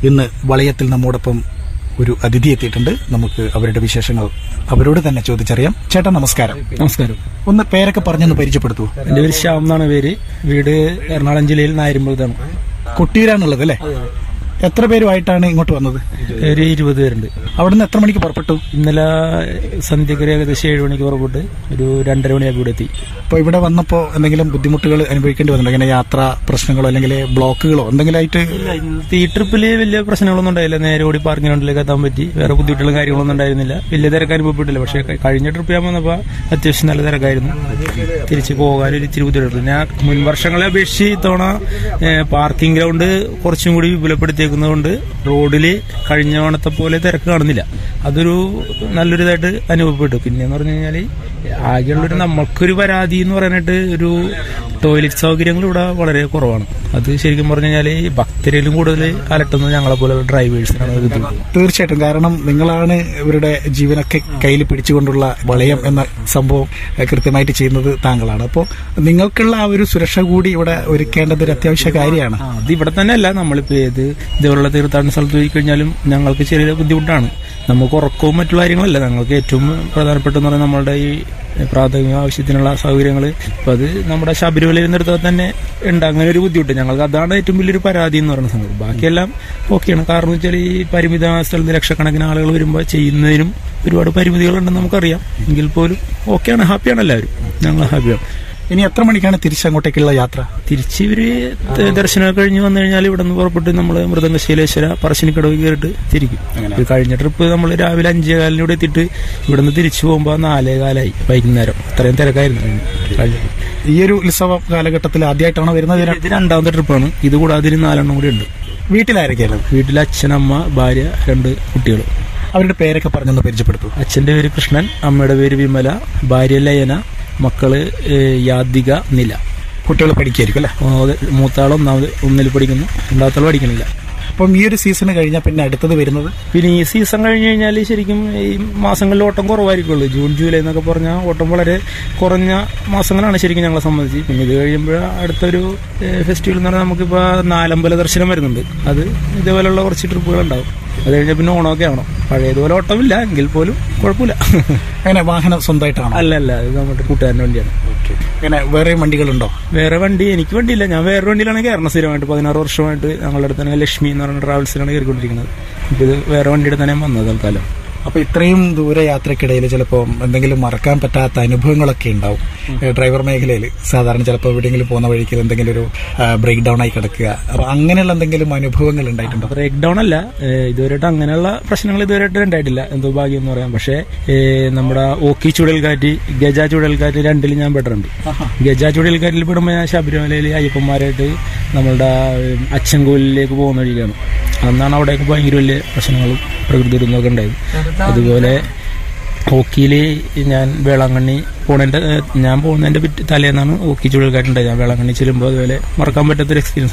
ഇന്ന് വളയത്തിൽ നമ്മോടൊപ്പം ഒരു അതിഥി എത്തിയിട്ടുണ്ട് നമുക്ക് അവരുടെ വിശേഷങ്ങൾ അവരോട് തന്നെ ചോദിച്ചറിയാം ചേട്ടാ നമസ്കാരം നമസ്കാരം ഒന്ന് പേരൊക്കെ പറഞ്ഞൊന്ന് പരിചയപ്പെടുത്തൂ എന്റെ പേര് ശ്യാം എന്നാണ് പേര് വീട് എറണാകുളം ജില്ലയിൽ നായരുമ്പലത്താണ് കൊട്ടിയൂരാന്നുള്ളത് അല്ലേ എത്ര പേരുമായിട്ടാണ് ഇങ്ങോട്ട് വന്നത് ഒരു ഇരുപത് പേരുണ്ട് അവിടുന്ന് എത്ര മണിക്ക് പുറപ്പെട്ടു ഇന്നലെ സന്ധ്യക്ക് ഒരു ഏകദേശം ഏഴ് മണിക്ക് പുറപ്പെട്ട് ഒരു രണ്ടര മണിയാകുമ്പോൾ ഇവിടെ എത്തി അപ്പോൾ ഇവിടെ വന്നപ്പോൾ എന്തെങ്കിലും ബുദ്ധിമുട്ടുകൾ അനുഭവിക്കേണ്ടി വന്നിട്ടുണ്ടോ ഇങ്ങനെ യാത്രാ പ്രശ്നങ്ങളോ അല്ലെങ്കിൽ ബ്ലോക്കുകളോ എന്തെങ്കിലും ആയിട്ട് ഇന്നത്തെ ഈ ട്രിപ്പിൽ വലിയ പ്രശ്നങ്ങളൊന്നും ഉണ്ടായില്ല നേരെ ഓടി പാർക്കിനുള്ളിലേക്ക് എത്താൻ പറ്റി വേറെ ബുദ്ധിമുട്ടുകളും കാര്യങ്ങളൊന്നും ഉണ്ടായിരുന്നില്ല വലിയ തിരക്ക് അനുഭവപ്പെട്ടില്ല പക്ഷേ ക- കഴിഞ്ഞ ട്രിപ്പ് ഞാൻ വന്നപ്പോൾ അത്യാവശ്യം നല്ല തിരക്കായിരുന്നു തിരിച്ച് പോകാൻ ഒരു ഇച്ചിരി ബുദ്ധിമുട്ടുണ്ട് ഞാൻ മുൻ വർഷങ്ങളെ അപേക്ഷിച്ച് ഇത്തവണ പാർക്കിംഗ് ഗ്രൗണ്ട് കുറച്ചും കൂടി വിപുലപ്പെടുത്തിയേക്കുന്നതുകൊണ്ട് റോഡിൽ കഴിഞ്ഞ ഓണത്തെ പോലെ തിരക്ക് കാണുന്നില്ല അതൊരു നല്ലൊരു ഇതായിട്ട് അനുഭവപ്പെട്ടു പിന്നെന്ന് പറഞ്ഞു കഴിഞ്ഞാൽ ആകെയുള്ളൊരു നമ്മൾക്കൊരു പരാതി എന്ന് പറയാനായിട്ട് ഒരു ടോയ്ലറ്റ് സൗകര്യങ്ങൾ ഇവിടെ വളരെ കുറവാണ് അത് ശരിക്കും പറഞ്ഞു കഴിഞ്ഞാൽ ഈ ഭക്തരിലും കൂടുതൽ അലട്ടുന്നത് ഞങ്ങളെ പോലെ ഡ്രൈവേഴ്സിനാണ് അത് ബുദ്ധിമുട്ട് തീർച്ചയായിട്ടും കാരണം നിങ്ങളാണ് ഇവരുടെ ജീവനൊക്കെ കയ്യിൽ പിടിച്ചുകൊണ്ടുള്ള വളയം എന്ന സംഭവം ഏഹ്, കൃത്യമായിട്ട് ചെയ്യുന്നത് താങ്കളാണ് അപ്പോൾ നിങ്ങൾക്കുള്ള ആ ഒരു സുരക്ഷ കൂടി ഇവിടെ ഒരുക്കേണ്ടത് ഒരു അത്യാവശ്യ കാര്യമാണ് ആ, അത് ഇവിടെ തന്നെ അല്ല നമ്മളിപ്പോ ഏത് ഇതേപോലുള്ള തീർത്ഥാടന സ്ഥലത്ത് പോയി കഴിഞ്ഞാലും ഞങ്ങൾക്ക് ചെറിയ ബുദ്ധിമുട്ടാണ് നമുക്ക് ഉറക്കവും മറ്റുള്ള കാര്യങ്ങളല്ല ഞങ്ങൾക്ക് ഏറ്റവും പ്രധാനപ്പെട്ട എന്ന് പറയുന്നത് നമ്മളുടെ ഈ പ്രാഥമിക ആവശ്യത്തിനുള്ള സൗകര്യങ്ങൾ ഇപ്പൊ അത് നമ്മുടെ ശബരിമലയിൽ നിന്നെടുത്താൽ തന്നെ ഉണ്ട് അങ്ങനെ ഒരു ബുദ്ധിമുട്ട് ഞങ്ങൾക്ക് അതാണ് ഏറ്റവും വലിയൊരു പരാതി എന്ന് പറയുന്ന സംഗതി ബാക്കിയെല്ലാം ഓക്കെയാണ് കാരണം വെച്ചാൽ ഈ പരിമിത സ്ഥലത്ത് ലക്ഷക്കണക്കിന് ആളുകൾ വരുമ്പോൾ ചെയ്യുന്നതിനും ഒരുപാട് പരിമിതികളുണ്ടെന്ന് നമുക്കറിയാം എങ്കിൽ പോലും ഓക്കെയാണ് ഹാപ്പിയാണ് എല്ലാവരും ഞങ്ങൾ ഹാപ്പിയാണ് ഇനി എത്ര മണിക്കാണ് തിരിച്ചങ്ങോട്ടേക്കുള്ള യാത്ര തിരിച്ച് ഇവര് ത- ദർശനമൊക്കെ കഴിഞ്ഞ് വന്നു കഴിഞ്ഞാൽ ഇവിടെ നിന്ന് പുറപ്പെട്ട് നമ്മൾ മൃദംഗശീലേശ്വര പറശ്ശിനിക്കടവ് കയറിയിട്ട് തിരിക്കും ഇത് കഴിഞ്ഞ ട്രിപ്പ് നമ്മൾ രാവിലെ അഞ്ചേ കാലിനൂടെ എത്തിയിട്ട് ഇവിടെ നിന്ന് തിരിച്ചു പോകുമ്പോൾ നാലേ കാലായി വൈകുന്നേരം അത്രയും തിരക്കായിരുന്നു കഴിഞ്ഞ trip. ഈ ഒരു ഉത്സവ കാലഘട്ടത്തിൽ ആദ്യമായിട്ടാണ് വരുന്നത് ഇതിന് ഇത് രണ്ടാമത്തെ ട്രിപ്പാണ് ഇത് കൂടാതെ ഇതിന് നാലെണ്ണം കൂടി ഉണ്ട് വീട്ടിലായിരിക്കും വീട്ടിൽ അച്ഛനമ്മ ഭാര്യ രണ്ട് കുട്ടികൾ അവരുടെ പേരൊക്കെ പറഞ്ഞൊന്ന് പരിചയപ്പെടുത്തു അച്ഛന്റെ പേര് കൃഷ്ണൻ അമ്മയുടെ പേര് വിമല ഭാര്യ ലയന മക്കള് ഏഹ്, യാദിക നില കുട്ടികൾ പഠിക്കായിരിക്കും അല്ലേ ഓ, മൂത്താൾ ഒന്നാമത് ഒന്നിൽ പഠിക്കുന്നു രണ്ടാമത്തെ ആൾ പഠിക്കണില്ല അപ്പം ഈ ഒരു സീസൺ കഴിഞ്ഞാൽ പിന്നെ അടുത്തത് വരുന്നത് പിന്നെ ഈ സീസൺ കഴിഞ്ഞ് കഴിഞ്ഞാൽ ശരിക്കും ഈ മാസങ്ങളിൽ ഓട്ടം കുറവായിരിക്കുള്ളൂ ജൂൺ ജൂലൈ എന്നൊക്കെ പറഞ്ഞാൽ ഓട്ടം വളരെ കുറഞ്ഞ മാസങ്ങളാണ് ശരിക്കും ഞങ്ങളെ സംബന്ധിച്ച് പിന്നെ ഇത് കഴിയുമ്പോൾ അടുത്തൊരു ഫെസ്റ്റിവൽ എന്ന് പറഞ്ഞാൽ നമുക്കിപ്പോൾ നാലമ്പല ദർശനം വരുന്നുണ്ട് അത് ഇതേപോലെയുള്ള കുറച്ച് ട്രിപ്പുകൾ ഉണ്ടാവും അത് കഴിഞ്ഞാൽ പിന്നെ ഓണമൊക്കെ ആവണം പഴയതുപോലെ ഓട്ടമില്ല എങ്കിൽ പോലും കുഴപ്പമില്ല അങ്ങനെ വാഹനം സ്വന്തമായിട്ടാണോ അല്ല അല്ല ഇത് നമ്മുടെ കൂട്ടുകാരൻ്റെ വണ്ടിയാണ് അങ്ങനെ വേറെ വണ്ടികളുണ്ടോ വേറെ വണ്ടി എനിക്ക് വണ്ടിയില്ല ഞാൻ വേറെ വണ്ടിയിലാണ് കയറണം സ്ഥിരമായിട്ട് പതിനാറ് വർഷമായിട്ട് ഞങ്ങളുടെ അടുത്ത് തന്നെ ലക്ഷ്മി എന്ന് പറയുന്ന ട്രാവൽസിലാണ് കയറിക്കൊണ്ടിരിക്കുന്നത് ഇപ്പം ഇത് വേറെ വണ്ടിയുടെ തന്നെ വന്നത് തൽക്കാലം അപ്പൊ ഇത്രയും ദൂര യാത്രക്കിടയിൽ ചിലപ്പോൾ എന്തെങ്കിലും മറക്കാൻ പറ്റാത്ത അനുഭവങ്ങളൊക്കെ ഉണ്ടാവും ഏഹ് ഡ്രൈവർ മേഖലയിൽ സാധാരണ ചിലപ്പോൾ എവിടെയെങ്കിലും പോകുന്ന വഴിക്ക് എന്തെങ്കിലും ഒരു ബ്രേക്ക് ഡൗൺ ആയി കിടക്കുക അപ്പൊ അങ്ങനെയുള്ള എന്തെങ്കിലും അനുഭവങ്ങൾ ഉണ്ടായിട്ടുണ്ടോ ബ്രേക്ക് ഡൗൺ അല്ല ഏഹ് ഇതുവരെയായിട്ട് അങ്ങനെയുള്ള പ്രശ്നങ്ങൾ ഇതുവരെയായിട്ട് ഉണ്ടായിട്ടില്ല എന്തോ ഭാഗ്യം എന്ന് പറയാം പക്ഷേ ഏഹ് നമ്മുടെ ഓക്കി ചുഴൽക്കാറ്റ് ഗജ ചുഴൽക്കാറ്റ് രണ്ടിലും ഞാൻ പെട്ടിട്ടുണ്ട് ഗജ ചുഴൽക്കാറ്റിൽ പെടുമ്പോൾ ഞാൻ ശബരിമലയിൽ അയ്യപ്പന്മാരായിട്ട് നമ്മളുടെ ഏഹ്, അച്ചൻകോലിലേക്ക് പോകുന്ന വഴിക്കാണ് അന്നാണ് അവിടെയൊക്കെ ഭയങ്കര വലിയ പ്രശ്നങ്ങളും പ്രകൃതി ദുരന്തമൊക്കെ ഉണ്ടായത് അതുപോലെ ഹോക്കിയിൽ ഞാൻ വേളാങ്കണ്ണി പോണതിന്റെ ഏഹ്, ഞാൻ പോകുന്നതിന്റെ പിറ്റേ തലേന്നാണ് ഹോക്കി ചുഴൽക്കാറ്റുണ്ടായത് ഞാൻ വേളാങ്കണ്ണി ചെല്ലുമ്പോൾ അതുപോലെ മറക്കാൻ പറ്റാത്തൊരു എക്സ്പീരിയൻസ്